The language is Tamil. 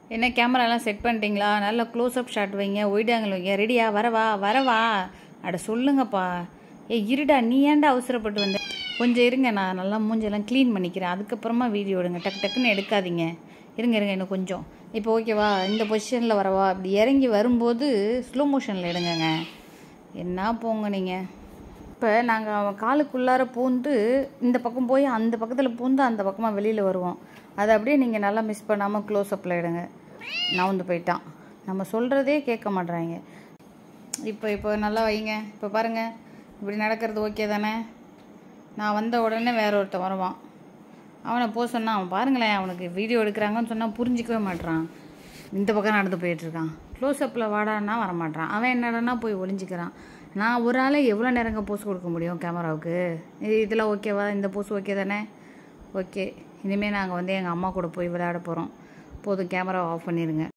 என்ன கேமராலாம் செட் பண்ணிட்டீங்களா நல்லா க்ளோஸ்அப் ஷாட் வைங்க ஒயிட் ஆங்கிள் வைங்க ரெடியா வரவா வரவா அட சொல்லுங்கப்பா ஏ இருடா நீ ஏன்டா அவசரப்பட்டு வந்த கொஞ்சம் இருங்க நான் நல்லா மூஞ்செல்லாம் க்ளீன் பண்ணிக்கிறேன் அதுக்கப்புறமா வீடியோ எடுங்க டக்கு டக்குன்னு எடுக்காதீங்க இருங்க இருங்க இன்னும் கொஞ்சம் இப்போ ஓகேவா இந்த பொசிஷனில் வரவா இப்படி இறங்கி வரும்போது ஸ்லோ மோஷனில் எடுங்கங்க என்ன போங்க நீங்கள் இப்போ நாங்கள் அவன் காலுக்குள்ளார பூந்து இந்த பக்கம் போய் அந்த பக்கத்தில் பூந்து அந்த பக்கமாக வெளியில் வருவோம் அதை அப்படியே நீங்கள் நல்லா மிஸ் பண்ணாமல் க்ளோஸ்அப்பில் எடுங்க நவுந்து போயிட்டான் நம்ம சொல்கிறதே கேட்க மாட்றாங்க இப்போ இப்போ நல்லா வைங்க இப்போ பாருங்கள் இப்படி நடக்கிறது ஓகே தானே நான் வந்த உடனே வேற ஒருத்தன் வருவான் அவனை போக சொன்னான் அவன் பாருங்களேன் அவனுக்கு வீடியோ எடுக்கிறாங்கன்னு சொன்னால் புரிஞ்சிக்கவே மாட்றான் இந்த பக்கம் நடந்து போயிட்டுருக்கான் க்ளோஸ்அப்பில் வாடான்னா வரமாட்டான் அவன் என்னடனா போய் ஒளிஞ்சிக்கிறான் நான் ஒரு ஆளை எவ்வளோ நேரங்க போஸ் கொடுக்க முடியும் கேமராவுக்கு இது- இதெல்லாம் ஓகேவா இந்த போஸ் ஓகே தானே ஓகே இனிமேல் நாங்கள் வந்து எங்கள் அம்மா கூட போய் விளையாட போகிறோம் போதும் கேமராவை ஆஃப் பண்ணிடுங்க